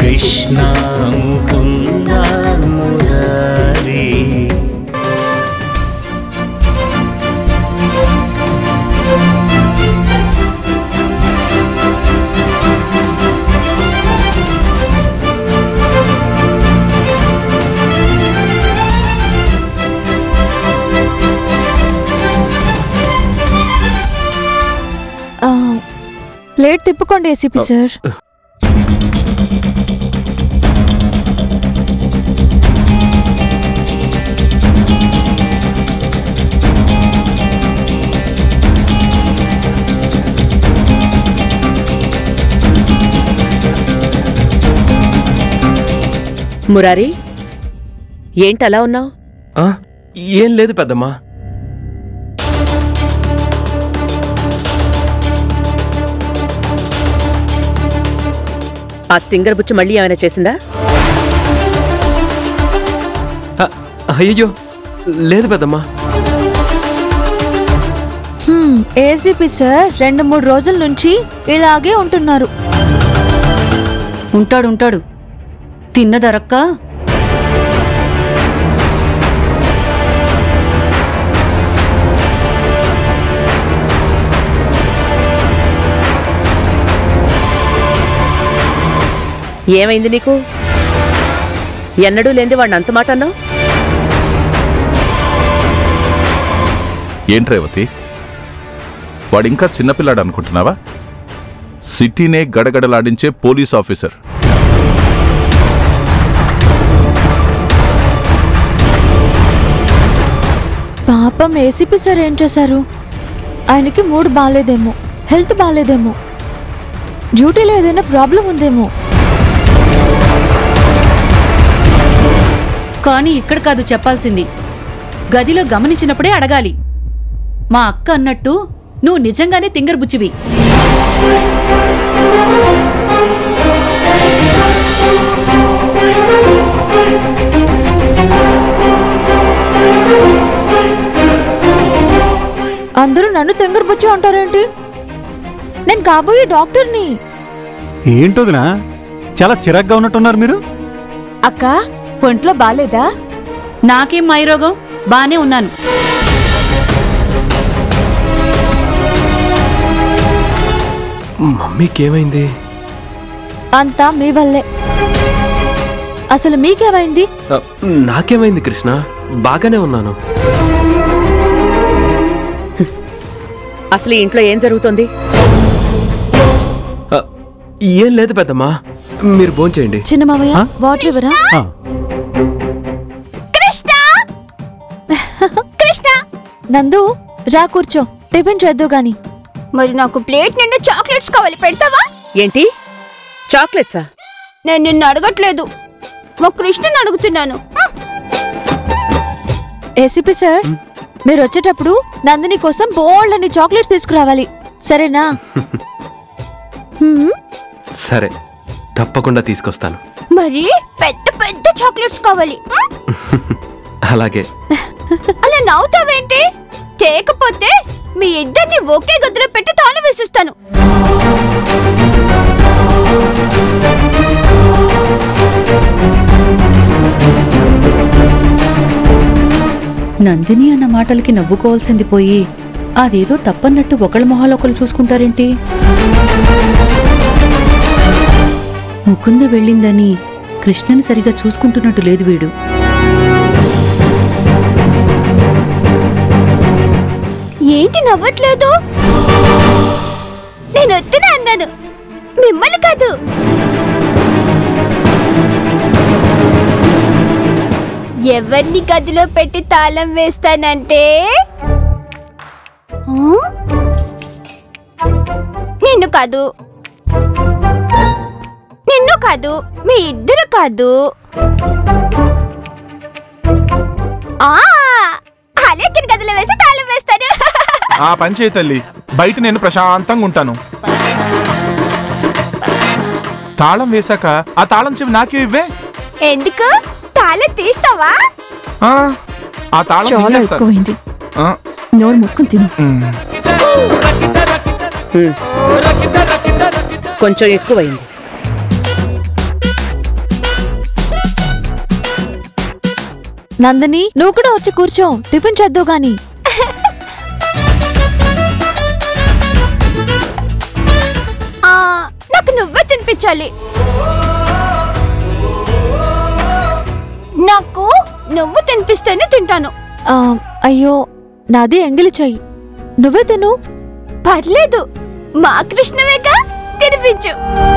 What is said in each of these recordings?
కృష్ణ ముకుంద మురారి ఆ, ప్లేట్ తిప్పుకోండి ACP sir Murari ఏంటలా ఉన్నావు ఆ, ఏం లేదు పెద్దమ్మా ఆ తింగరబుచ్చు మళ్ళీ ఏమైనా చేసిందా ఆ, అయ్యయ్యో లేదు పెద్దమ్మా ఏసీపీ సార్ రెండు మూడు రోజుల నుంచి ఇలాగే ఉంటున్నారు ఉంటాడు ఉంటాడు తిన్నదరక్క ఏమైంది నీకు ఎన్నడూ లేంది వాడిని అంత మాట అన్నావు ఏంటి రేవతి వాడింకా చిన్నపిల్లాడు అనుకుంటున్నావా సిటీనే గడగడలాడించే పోలీస్ ఆఫీసర్ పాపం ఏసీపీ సార్ ఏం చేశారు ఆయనకి మూడ్ బాగాలేదేమో హెల్త్ బాగాలేదేమో డ్యూటీలో ఏదైనా ప్రాబ్లం ఉందేమో కానీ ఇక్కడ కాదు చెప్పాల్సింది గదిలో గమనించినప్పుడే అడగాలి మా అక్క అన్నట్టు నువ్వు నిజంగానే తింగరబుచ్చివి అందరూ నన్ను తెంగరబుచ్చి అంటారేంటి నేను కాబోయే డాక్టర్ని ఏంటోదినా చాలా చిరాగ్గా ఉన్నట్టున్నారు మీరు అక్క ఒంట్లో బాలేదా నాకేం మైరోగం బానే ఉన్నాను మమ్మీకి ఏమైంది అంతా మీ వల్లే అసలు మీకేమైంది ఆ, నాకేమైంది కృష్ణ బాగానే ఉన్నాను అసలు ఈ ఇంట్లో ఏం జరుగుతుంది ఆ, ఏం లేదు పెద్దమ్మా మీరు భోంచేయండి చిన్న మామయ్య వాటర్ ఇవ్వరా ఆ, కృష్ణ కృష్ణ నందు రా కూర్చో టిఫిన్ చేద్దు గాని మరి నాకు ప్లేట్ నిండా చాక్లెట్స్ కావాలి పెడతావా ఏంటి చాక్లెట్సా నేను నిన్ను అడగట్లేదు మా కృష్ణని అడుగుతున్నాను హ్మ్. ఏసీపీ సార్ మీరు వచ్చేటప్పుడు నందిని కోసం బోల్డ్ అన్ని చాక్లెట్స్ తీసుకురావాలి సరేనా హ్మ్, సరే తప్పకుండా తీసుకొస్తాను మరి పెద్ద పెద్ద చాక్లెట్స్ కావాలి హ్మ్. అలాగే అలా నవ్వుతావేంటి తేకపోతే మీ ఇద్దరిని ఒకే గదిలో పెట్టి తాళం వేసిస్తాను నందిని అన్న మాటలకి నవ్వుకోవాల్సింది పోయి అదేదో తప్పన్నట్టు ఒకళ్ళ మొహాలు ఒకళ్ళు చూసుకుంటారేంటి ముకుంద వెళ్ళిందని కృష్ణని సరిగా చూసుకుంటున్నట్టు లేదు వీడు ఏంటి నవ్వట్లేదు నేను వస్తున్నా అన్నాను మిమ్మల్ని కాదు ఎవరిని గదిలో పెట్టి తాళం వేస్తానంటే ఆ? నిన్ను కాదు నిన్ను కాదు మీ ఇద్దరు కాదు ఆ అలేకిన గదిలో వేసి తాళం వేస్తాను ఆ పని చేయి తల్లి బయట నేను ప్రశాంతంగా ఉంటాను తాళం వేశాక ఆ తాళం చెవి నాకే ఇవ్వే ఎందుకు తాళం తీస్తావా ఆ, ఆ తాళం చాలా తీసేస్తా. ఎక్కువైంది ఆ, నోరు మూసుకుని తిను ఉమ్. కొంచెం ఎక్కువైంది నందిని నువ్వు కూడా వచ్చి కూర్చో టిఫిన్ చేద్దావు గాని ఆ, నాకు నువ్వే తినిపించాలి నాకు నువ్వు తినిపిస్తేనే తింటాను ఆ, అయ్యో నాది ఎంగిలి చెయ్యి నువ్వే తిను పర్లేదు మా కృష్ణవేగా తినిపించు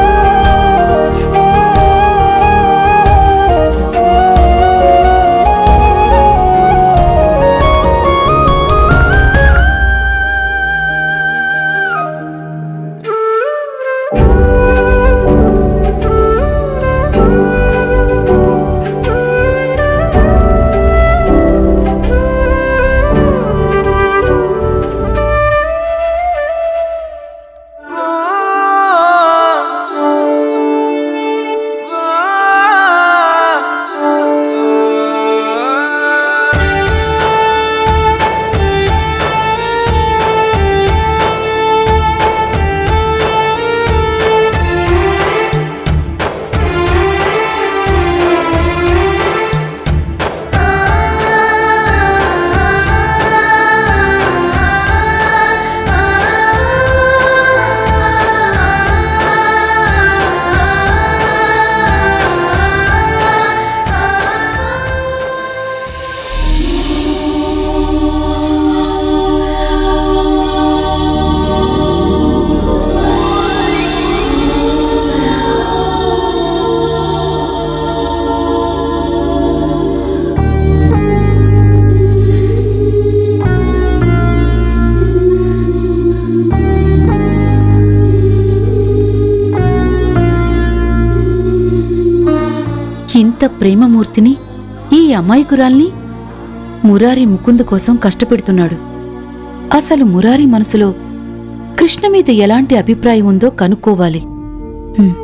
ఇంత ప్రేమమూర్తిని ఈ అమాయకురాల్ని మురారి ముకుంద్ కోసం కష్టపెడుతున్నాడు అసలు మురారి మనసులో కృష్ణ మీద ఎలాంటి అభిప్రాయం ఉందో కనుక్కోవాలి హ్మ్.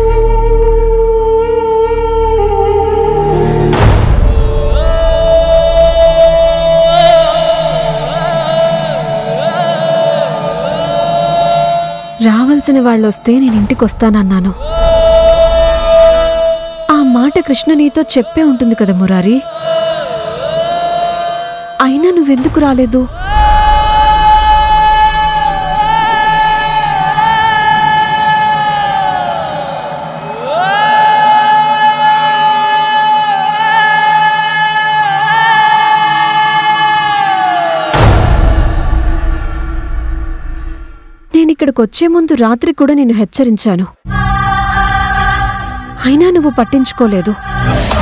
రావాల్సిన వాళ్ళొస్తే నేను ఇంటికి వస్తానన్నాను ఆ మాట కృష్ణ నీతో చెప్పే ఉంటుంది కదా మురారి అయినా నువ్వెందుకు రాలేదు నేనిక్కడికి వచ్చే ముందు రాత్రి కూడా నిన్ను హెచ్చరించాను అయినా నువ్వు పట్టించుకోలేదు